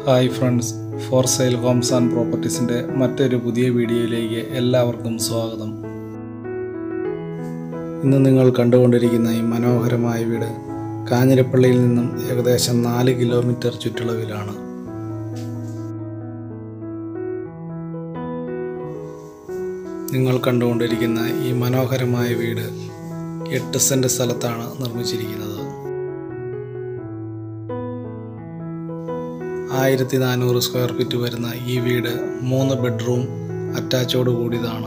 hi friends for sale homes and പ്രോപ്പർട്ടീസിൻ്റെ മറ്റൊരു പുതിയ വീഡിയോയിലേക്ക് എല്ലാവർക്കും സ്വാഗതം ഇന്ന് നിങ്ങൾ കണ്ടുകൊണ്ടിരിക്കുന്ന ഈ മനോഹരമായ വീട് കാഞ്ഞിരപ്പള്ളിയിൽ നിന്നും ഏകദേശം നാല് കിലോമീറ്റർ ചുറ്റളവിലാണ് നിങ്ങൾ കണ്ടുകൊണ്ടിരിക്കുന്ന ഈ മനോഹരമായ വീട് എട്ട് സെൻറ്റ് സ്ഥലത്താണ് നിർമ്മിച്ചിരിക്കുന്നത് ആയിരത്തി നാനൂറ് സ്ക്വയർ ഫീറ്റ് വരുന്ന ഈ വീട് മൂന്ന് ബെഡ്റൂം അറ്റാച്ചോട് കൂടിയതാണ്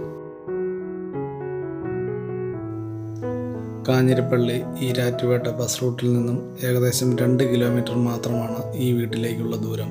കാഞ്ഞിരപ്പള്ളി ഈരാറ്റുപേട്ട ബസ് റൂട്ടിൽ നിന്നും ഏകദേശം രണ്ട് കിലോമീറ്റർ മാത്രമാണ് ഈ വീട്ടിലേക്കുള്ള ദൂരം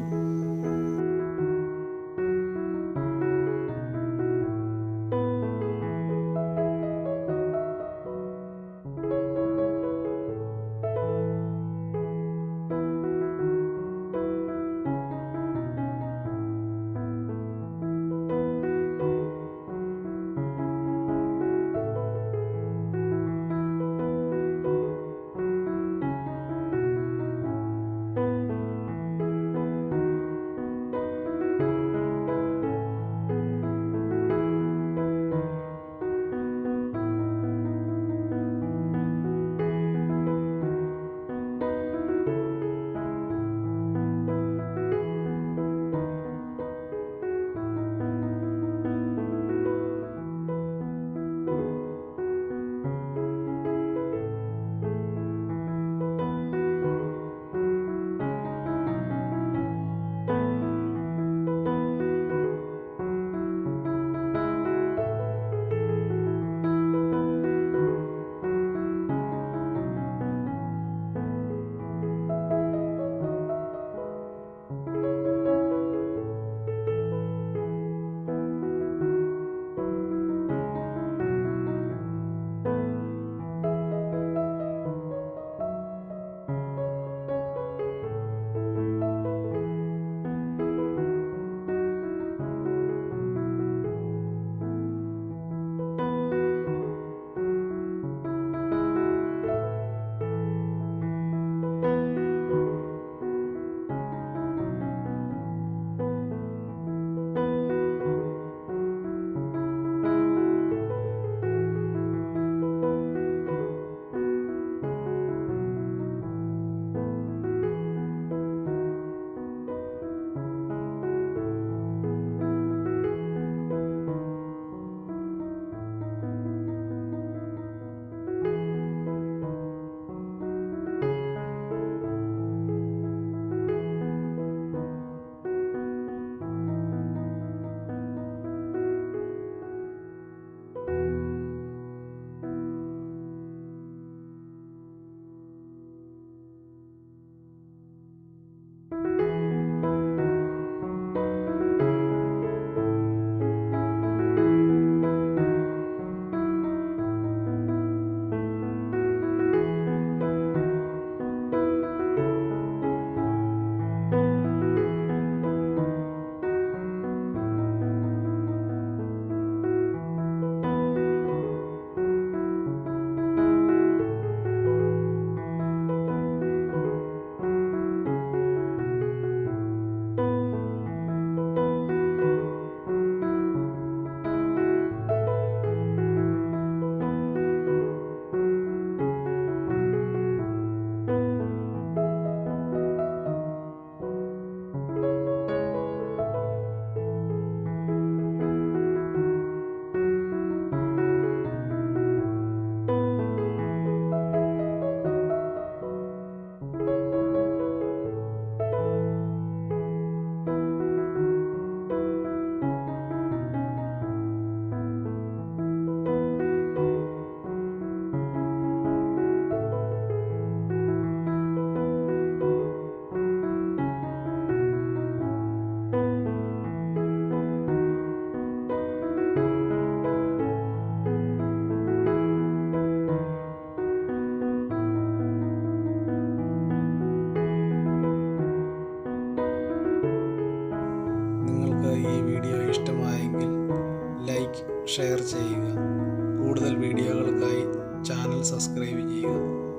നിങ്ങൾക്ക് ഈ വീഡിയോ ഇഷ്ടമായെങ്കിൽ ലൈക്ക് ഷെയർ ചെയ്യുക കൂടുതൽ വീഡിയോകൾക്കായി ചാനൽ സബ്സ്ക്രൈബ് ചെയ്യുക